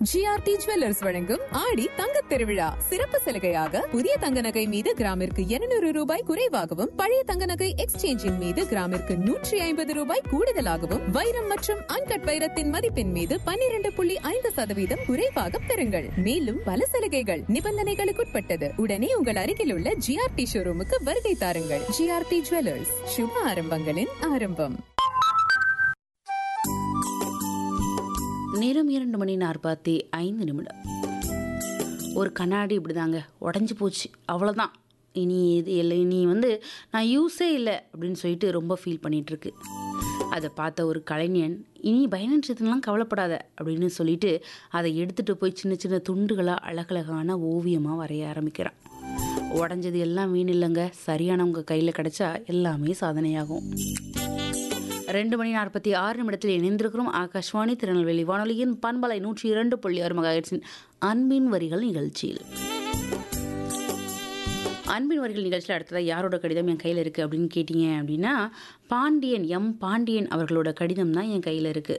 GRT jewellers வழங்கும் ஆடி தங்கத் திருவிழா சிறப்பு சலுகையாக புதிய தங்க நகை மீது கிராமிற்கு 200 ரூபாய் குறைவாகவும் பழைய தங்க நகை எக்ஸ்சேஞ்சின் மீது கிராமிற்கு நூற்றி ஐம்பது ரூபாய் கூடுதலாகவும் வைரம் மற்றும் அன்கட் வைரத்தின் மதிப்பின் மீது 12.5% புள்ளி ஐந்து சதவீதம் குறைவாக பெறுங்கள் மேலும் பல சலுகைகள் நிபந்தனைகளுக்குட்பட்டது உடனே உங்கள் அருகில் உள்ள ஜிஆர்டி ஷோரூமுக்கு வருகை தாருங்கள் ஜிஆர்டி ஜுவல்லர்ஸ் சுப ஆரம்பங்களின் ஆரம்பம் நேரம் இரண்டு மணி நாற்பத்தி ஐந்து நிமிடம் ஒரு கண்ணாடி இப்படிதாங்க உடஞ்சி போச்சு அவ்வளோதான் இனி இது இல்லை இனி வந்து நான் யூஸே இல்லை அப்படின்னு சொல்லிட்டு ரொம்ப ஃபீல் பண்ணிகிட்ருக்கு அதை பார்த்த ஒரு கலைஞன் இனி பயனற்றதுலாம் கவலைப்படாத அப்படின்னு சொல்லிட்டு அதை எடுத்துகிட்டு போய் சின்ன சின்ன துண்டுகளாக அழகழகான ஓவியமாக வரைய ஆரம்பிக்கிறான் உடஞ்சது எல்லாம் வீண் இல்லைங்க சரியானவங்க கையில் கிடைச்சா எல்லாமே சாதனையாகும் ரெண்டு மணி நாற்பத்தி ஆறு நிமிடத்தில் இணைந்திருக்கிறோம் ஆகாஷ்வாணி திருநெல்வேலி வானொலியின் பண்பலை நூற்றி இரண்டு புள்ளி ஆறு மகாயிட்ஸின் அன்பின் வரிகள் நிகழ்ச்சியில் அன்பின் வரிகள் நிகழ்ச்சியில் அடுத்ததாக யாரோட கடிதம் என் கையில் இருக்குது அப்படின்னு கேட்டிங்க அப்படின்னா பாண்டியன் எம் பாண்டியன் அவர்களோட கடிதம் தான் என் கையில் இருக்குது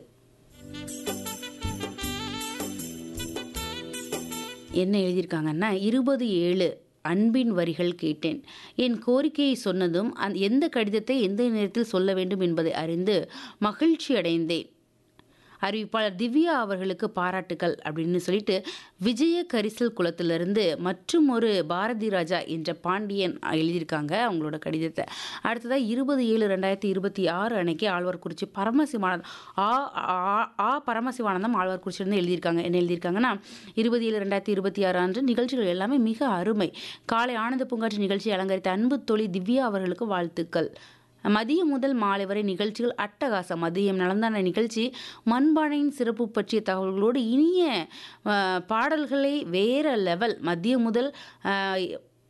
என்ன எழுதியிருக்காங்கன்னா இருபது ஏழு அன்பின் வரிகள் கேட்டேன் என் கோரிக்கையை சொன்னதும் அந் எந்த கடிதத்தை எந்த நேரத்தில் சொல்ல வேண்டும் என்பதை அறிந்து மகிழ்ச்சி அடைந்தேன் அறிவிப்பாளர் திவ்யா அவர்களுக்கு பாராட்டுக்கள் அப்படின்னு சொல்லிட்டு விஜய கரிசல் குளத்திலிருந்து மற்றும் ஒரு பாரதி ராஜா என்ற பாண்டியன் எழுதியிருக்காங்க அவங்களோட கடிதத்தை அடுத்ததாக இருபது ஏழு ரெண்டாயிரத்தி இருபத்தி ஆறு அன்னைக்கு ஆழ்வார்குறிச்சி பரமசிவானந்தம் ஆ ஆ- ஆ பரமசிவானந்தம் ஆழ்வார்குறிச்சியிலிருந்து எழுதியிருக்காங்க என்ன எழுதியிருக்காங்கன்னா இருபது ஏழு ரெண்டாயிரத்தி இருபத்தி ஆறு அன்று நிகழ்ச்சிகள் எல்லாமே மிக அருமை காலை ஆனந்த பூங்காட்சி நிகழ்ச்சி அலங்கரித்த அன்பு தோழி திவ்யா அவர்களுக்கு வாழ்த்துக்கள் மதியம் முதல் மாலை வரை நிகழ்ச்சிகள் அட்டகாசம் மதியம் நடந்தான நிகழ்ச்சி மண்பானையின் சிறப்பு பற்றிய தகவல்களோடு இனிய அஹ், பாடல்களை வேற லெவல் மதியம் முதல் அஹ்,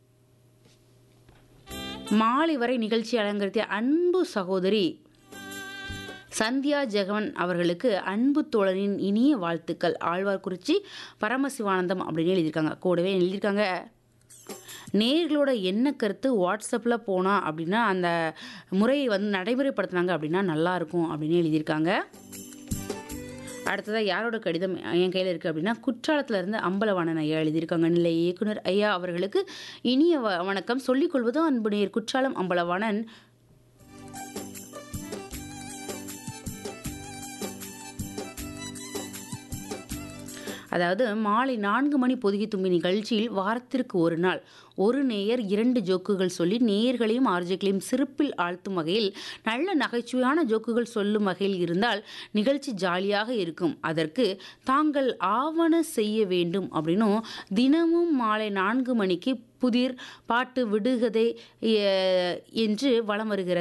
மாலை வரை நிகழ்ச்சி அலங்கரித்த அன்பு சகோதரி சந்தியா ஜெகவன் அவர்களுக்கு அன்பு தோழனின் இனிய வாழ்த்துக்கள் ஆழ்வார்குறிச்சி பரமசிவானந்தம் அப்படின்னு எழுதியிருக்காங்க கூடவே எழுதியிருக்காங்க நேர்களோட என்ன கருத்து வாட்ஸ்அப்பில் போனால் அப்படின்னா அந்த முறையை வந்து நடைமுறைப்படுத்தினாங்க அப்படின்னா நல்லாயிருக்கும் அப்படின்னு எழுதியிருக்காங்க அடுத்ததாக யாரோட கடிதம் என் கையில் இருக்குது அப்படின்னா குற்றாலத்துல இருந்து அம்பலவாணன் ஐயா எழுதியிருக்காங்க நிலை இயக்குனர் ஐயா அவர்களுக்கு இனிய வ- வணக்கம் சொல்லிக்கொள்வதும் அன்பு நேர் குற்றாலம் அம்பலவாணன் அதாவது மாலை நான்கு மணி பொதுகி தும்பி நிகழ்ச்சியில் வாரத்திற்கு ஒரு நாள் ஒரு நேயர் இரண்டு ஜோக்குகள் சொல்லி நேயர்களையும் ஆர்ஜைகளையும் சிறப்பில் ஆழ்த்தும் வகையில் நல்ல நகைச்சுவையான ஜோக்குகள் சொல்லும் வகையில் இருந்தால் நிகழ்ச்சி ஜாலியாக இருக்கும் அதற்கு தாங்கள் ஆவண செய்ய வேண்டும் அப்படின்னும் தினமும் மாலை நான்கு மணிக்கு புதிர் பாட்டு விடுகதை எ, என்று வலம் வருகிறது